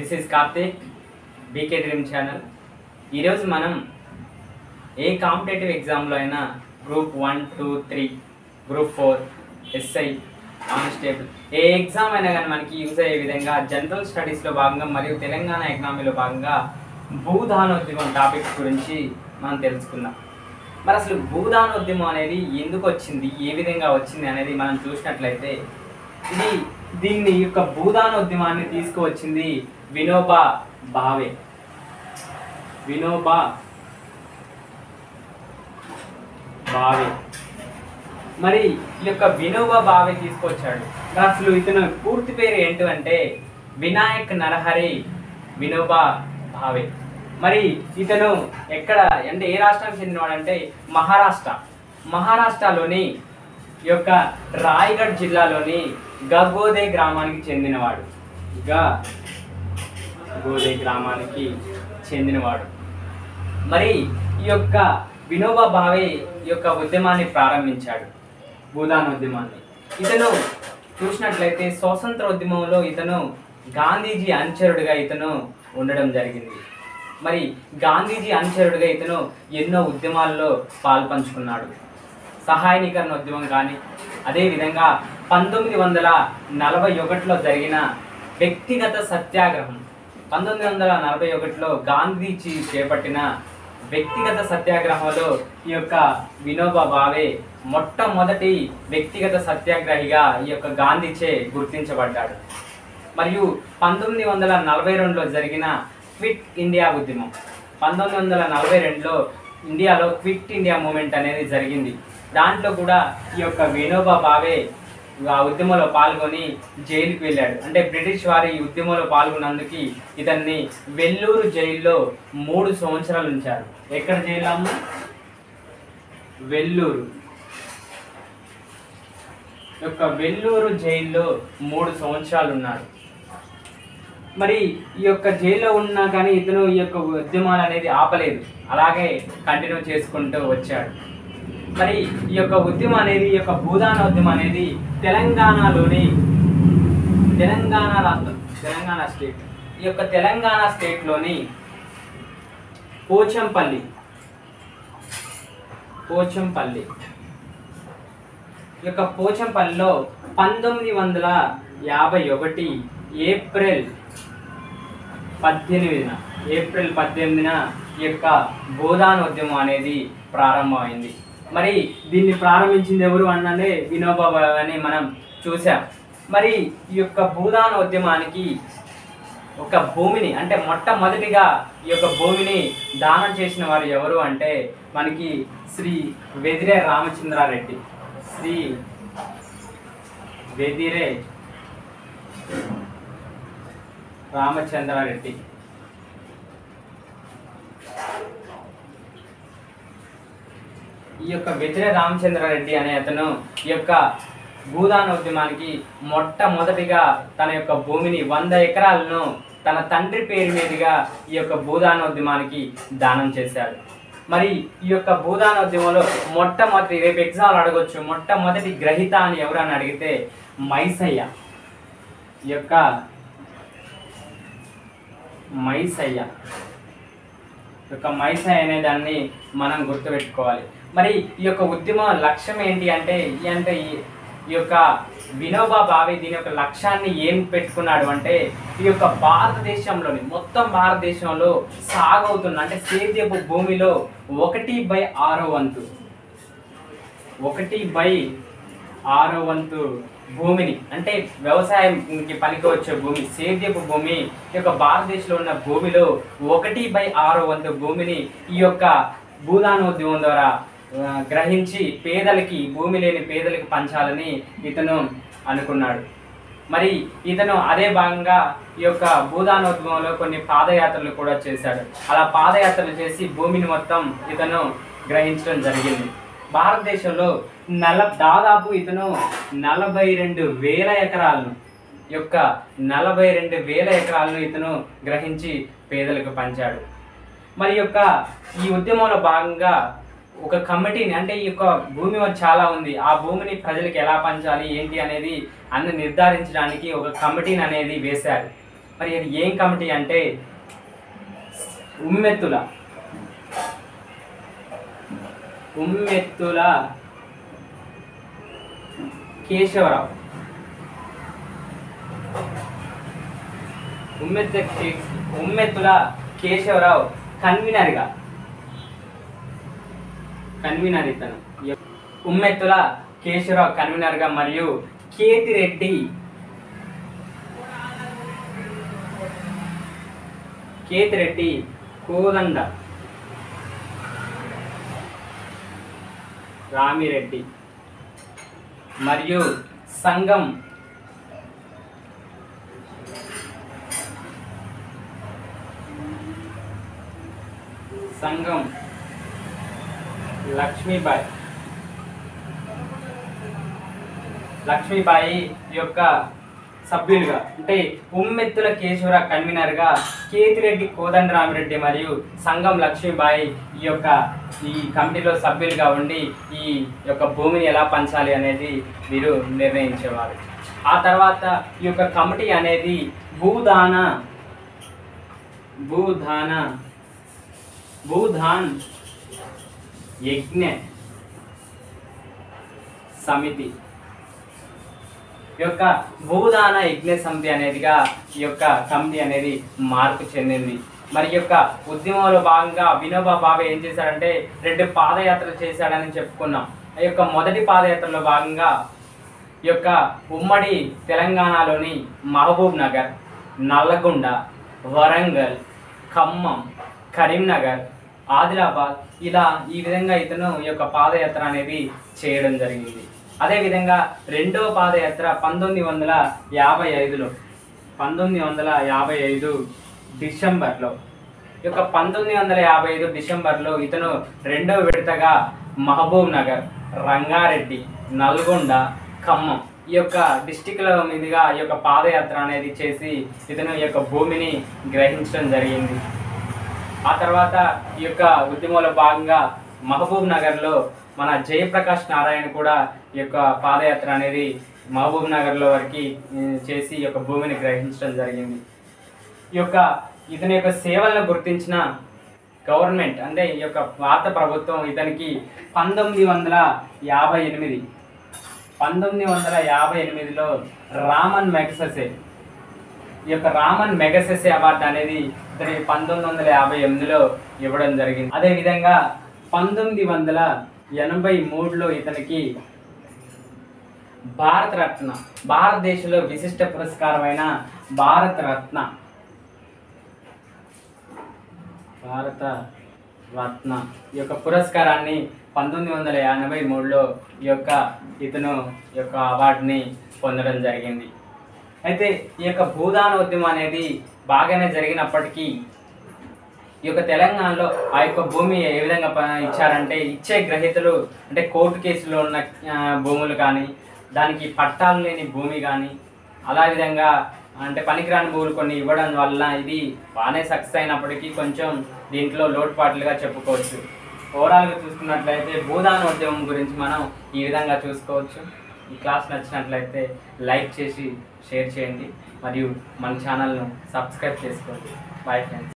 this is Karthik BK dream channel ఈరోజు మనం ఏ కాంపిటేటివ్ ఎగ్జామ్లో అయినా group one two three group four SI constable ఏ ఎగ్జామ్ అయినా కానీ మనకి యూజ్ అయ్యే విధంగా జనరల్ స్టడీస్లో భాగంగా మరియు తెలంగాణ ఎకనామీలో భాగంగా భూదానోద్యమం టాపిక్స్ గురించి మనం తెలుసుకుందాం మరి అసలు భూదానోద్యమం అనేది ఎందుకు వచ్చింది ఏ విధంగా వచ్చింది అనేది మనం చూసినట్లయితే ఇది దీన్ని ఈ యొక్క భూదానోద్యమాన్ని తీసుకువచ్చింది వినోబా భావే వినోబా భావే మరి ఈ యొక్క వినోబా భావే తీసుకొచ్చాడు మరి అసలు ఇతను పూర్తి పేరు ఏంటంటే వినాయక్ నరహరి వినోబా భావే మరి ఇతను ఎక్కడ అంటే ఏ రాష్ట్రానికి చెందినవాడంటే మహారాష్ట్ర మహారాష్ట్రలోని ఈ యొక్క రాయగఢ్ జిల్లాలోని గగోదే గ్రామానికి చెందినవాడు గా గోదే గ్రామానికి చెందినవాడు మరి ఈ యొక్క వినోబా భావే ఈ యొక్క ఉద్యమాన్ని ప్రారంభించాడు భూదాన్ ఉద్యమాన్ని ఇతను చూసినట్లయితే స్వాతంత్ర ఉద్యమంలో ఇతను గాంధీజీ అనుచరుడిగా ఇతను ఉండడం జరిగింది మరి గాంధీజీ అనుచరుడిగా ఇతను ఎన్నో ఉద్యమాల్లో పాల్పంచుకున్నాడు సహాయనీకరణ ఉద్యమం కానీ అదేవిధంగా పంతొమ్మిది వందల నలభై ఒకటిలో జరిగిన వ్యక్తిగత సత్యాగ్రహం పంతొమ్మిది వందల నలభై ఒకటిలో గాంధీజీ చేపట్టిన వ్యక్తిగత సత్యాగ్రహంలో ఈ యొక్క వినోబా భావే మొట్టమొదటి వ్యక్తిగత సత్యాగ్రహిగా ఈ యొక్క గాంధీచే గుర్తించబడ్డాడు మరియు పంతొమ్మిది వందల నలభై రెండులో జరిగిన క్విట్ ఇండియా ఉద్యమం పంతొమ్మిది వందల నలభై రెండులో ఇండియాలో క్విట్ ఇండియా మూమెంట్ అనేది జరిగింది దాంట్లో కూడా ఈ యొక్క వినోబా భావే ఆ ఉద్యమంలో పాల్గొని జైలుకి వెళ్ళాడు అంటే బ్రిటిష్ వారి ఈ ఉద్యమంలో పాల్గొన్నందుకు ఇతన్ని వెల్లూరు జైల్లో మూడు సంవత్సరాలు ఉంచారు ఎక్కడ జైలు అమ్మ వెల్లూరు యొక్క వెల్లూరు జైల్లో మూడు సంవత్సరాలు ఉన్నాడు మరి ఈ యొక్క జైల్లో ఉన్నా కానీ ఇతను ఈ యొక్క ఉద్యమాలు అనేది ఆపలేదు అలాగే కంటిన్యూ చేసుకుంటూ వచ్చాడు మరి ఈ యొక్క ఉద్యమం అనేది ఈ యొక్క భూదాన ఉద్యమం అనేది తెలంగాణలోని తెలంగాణ రాష్ట్రం తెలంగాణ స్టేట్ ఈ యొక్క తెలంగాణ స్టేట్లోని పోచంపల్లి పోచంపల్లి ఈ యొక్క పోచంపల్లిలో పంతొమ్మిది వందల యాభై ఒకటి ఏప్రిల్ పద్దెనిమిదిన ఏప్రిల్ పద్దెనిమిదిన ఈ యొక్క బోధానోద్యమం అనేది ప్రారంభమైంది మరి దీన్ని ప్రారంభించింది ఎవరు అన్నదే వినోబా భావే అని మనం చూసాం మరి ఈ యొక్క భూదాన ఉద్యమానికి ఒక భూమిని అంటే మొట్టమొదటిగా ఈ యొక్క భూమిని దానం చేసిన వారు ఎవరు అంటే మనకి శ్రీ వెదిరే రామచంద్రారెడ్డి శ్రీ వెదిరే రామచంద్రారెడ్డి ఈ యొక్క వెదిరే రామచంద్రారెడ్డి అనే అతను ఈ యొక్క భూదాన ఉద్యమానికి మొట్టమొదటిగా తన యొక్క భూమిని వంద ఎకరాలను తన తండ్రి పేరు మీదుగా ఈ యొక్క భూదానోద్యమానికి దానం చేశాడు మరి ఈ యొక్క భూదానోద్యమంలో మొట్టమొదటి రేపు ఎగ్జామ్ అడగొచ్చు మొట్టమొదటి గ్రహీత అని ఎవరని అడిగితే మైసయ్య ఈ యొక్క మైసయ్య ఈ యొక్క మైసయ్య అనే దాన్ని మనం గుర్తుపెట్టుకోవాలి మరి ఈ యొక్క ఉద్యమ లక్ష్యం ఏంటి అంటే ఈ అంటే ఈ- ఈ యొక్క వినోబా భావే దీని యొక్క లక్ష్యాన్ని ఏం పెట్టుకున్నాడు అంటే ఈ యొక్క భారతదేశంలోని మొత్తం భారతదేశంలో సాగవుతున్న అంటే సేద్యపు భూమిలో ఒకటి బై ఆరో వంతు ఒకటి బై ఆరో వంతు భూమిని అంటే వ్యవసాయంకి పనికి వచ్చే భూమి సేద్యపు భూమి ఈ యొక్క భారతదేశంలో ఉన్న భూమిలో ఒకటి బై ఆరో వంతు భూమిని ఈ యొక్క భూదానోద్యమం ద్వారా ఆ, గ్రహించి పేదలకి భూమి లేని పేదలకి పంచాలని ఇతను అనుకున్నాడు మరి ఇతను అదే భాగంగా ఈ యొక్క భూదానోద్యమంలో కొన్ని పాదయాత్రలు కూడా చేశాడు అలా పాదయాత్రలు చేసి భూమిని మొత్తం ఇతను గ్రహించడం జరిగింది భారతదేశంలో నల దాదాపు ఇతను నలభై రెండు వేల ఎకరాలను యొక్క నలభై రెండు వేల ఎకరాలను ఇతను గ్రహించి పేదలకు పంచాడు మరి యొక్క ఈ ఉద్యమంలో భాగంగా ఒక కమిటీని అంటే ఈ యొక్క భూమి చాలా ఉంది ఆ భూమిని ప్రజలకు ఎలా పంచాలి ఏంటి అనేది అన్ని నిర్ధారించడానికి ఒక కమిటీని అనేది వేశారు మరి అది ఏం కమిటీ అంటే ఉమ్మెత్తుల ఉమ్మెత్తుల కేశవరావు ఉమ్మెత్త కే- ఉమ్మెత్తుల కేశవరావు కన్వీనర్గా కన్వీనర్ ఇతను ఉమ్మెత్తుల కేశవరావు కన్వీనర్గా మరియు కేతిరెడ్డి కేతిరెడ్డి కోదండ రామిరెడ్డి మరియు సంఘం సంఘం లక్ష్మీబాయి లక్ష్మీబాయి యొక్క సభ్యులుగా అంటే ఉమ్మెత్తుల కేశవర కన్వీనర్గా కేతిరెడ్డి కోదండరామిరెడ్డి మరియు సంఘం లక్ష్మీబాయి ఈ యొక్క ఈ కమిటీలో సభ్యులుగా ఉండి ఈ యొక్క భూమిని ఎలా పంచాలి అనేది వీరు నిర్ణయించేవారు ఆ తర్వాత ఈ యొక్క కమిటీ అనేది భూదాన భూదాన భూధాన్ యజ్ఞ సమితి ఈ యొక్క భూదాన యజ్ఞ సమితి అనేదిగా ఈ యొక్క కమిటీ అనేది మార్పు చెందింది మరి ఈ యొక్క ఉద్యమంలో భాగంగా వినోబా బాబా ఏం చేశాడంటే రెండు పాదయాత్రలు చేశాడని చెప్పుకున్నాం ఆ యొక్క మొదటి పాదయాత్రలో భాగంగా ఈ యొక్క ఉమ్మడి తెలంగాణలోని మహబూబ్ నగర్ నల్లగొండ వరంగల్ ఖమ్మం కరీంనగర్ ఆదిలాబాద్ ఇలా ఈ విధంగా ఇతను ఈ యొక్క పాదయాత్ర అనేది చేయడం జరిగింది అదేవిధంగా రెండవ పాదయాత్ర పంతొమ్మిది వందల యాభై ఐదులో పంతొమ్మిది వందల యాభై ఐదు డిసెంబర్లో ఈ యొక్క పంతొమ్మిది వందల యాభై ఐదు డిసెంబర్లో ఇతను రెండవ విడతగా మహబూబ్ నగర్ రంగారెడ్డి నల్గొండ ఖమ్మం ఈ యొక్క డిస్టిక్ల మీదుగా ఈ యొక్క పాదయాత్ర అనేది చేసి ఇతను ఈ యొక్క భూమిని గ్రహించడం జరిగింది ఆ తర్వాత ఈ యొక్క ఉద్యమంలో భాగంగా మహబూబ్ నగర్లో మన జయప్రకాష్ నారాయణ కూడా ఈ యొక్క పాదయాత్ర అనేది మహబూబ్ నగర్లో వరకు ఉమ్, చేసి ఈ యొక్క భూమిని గ్రహించడం జరిగింది ఈ యొక్క ఇతని యొక్క సేవలను గుర్తించిన గవర్నమెంట్ అంటే ఈ యొక్క భారత ప్రభుత్వం ఇతనికి పంతొమ్మిది వందల యాభై ఎనిమిది పంతొమ్మిది వందల యాభై ఎనిమిదిలో రామన్ మెగసెసే ఈ యొక్క రామన్ మెగసెసే అవార్డు అనేది ఇతనికి పంతొమ్మిది వందల యాభై ఎనిమిదిలో ఇవ్వడం జరిగింది అదేవిధంగా పంతొమ్మిది వందల ఎనభై మూడులో ఇతనికి భారత రత్న భారతదేశంలో విశిష్ట పురస్కారమైన భారత రత్న భారత రత్న ఈ యొక్క పురస్కారాన్ని పంతొమ్మిది వందల ఎనభై మూడులో ఈ యొక్క ఇతను ఈ యొక్క అవార్డుని పొందడం జరిగింది అయితే ఈ యొక్క భూదాన ఉద్యమం అనేది బాగానే జరిగినప్పటికీ ఈ యొక్క తెలంగాణలో ఆ యొక్క భూమి ఏ విధంగా ప- ఇచ్చారంటే ఇచ్చే గ్రహీతలు అంటే కోర్టు కేసులో ఉన్న ఆ, భూములు కానీ దానికి పట్టాలు లేని భూమి కానీ అలా విధంగా అంటే పనికిరాని భూములు కొన్ని ఇవ్వడం వల్ల ఇది బాగానే సక్సెస్ అయినప్పటికీ కొంచెం దీంట్లో లోటుపాట్లుగా చెప్పుకోవచ్చు ఓవరాల్గా చూసుకున్నట్లయితే భూదాన ఉద్యమం గురించి మనం ఈ విధంగా చూసుకోవచ్చు ఈ క్లాస్ నచ్చినట్లయితే లైక్ చేసి షేర్ చేయండి మరియు మన ఛానల్ను సబ్స్క్రైబ్ చేసుకోండి బాయ్ ఫ్రెండ్స్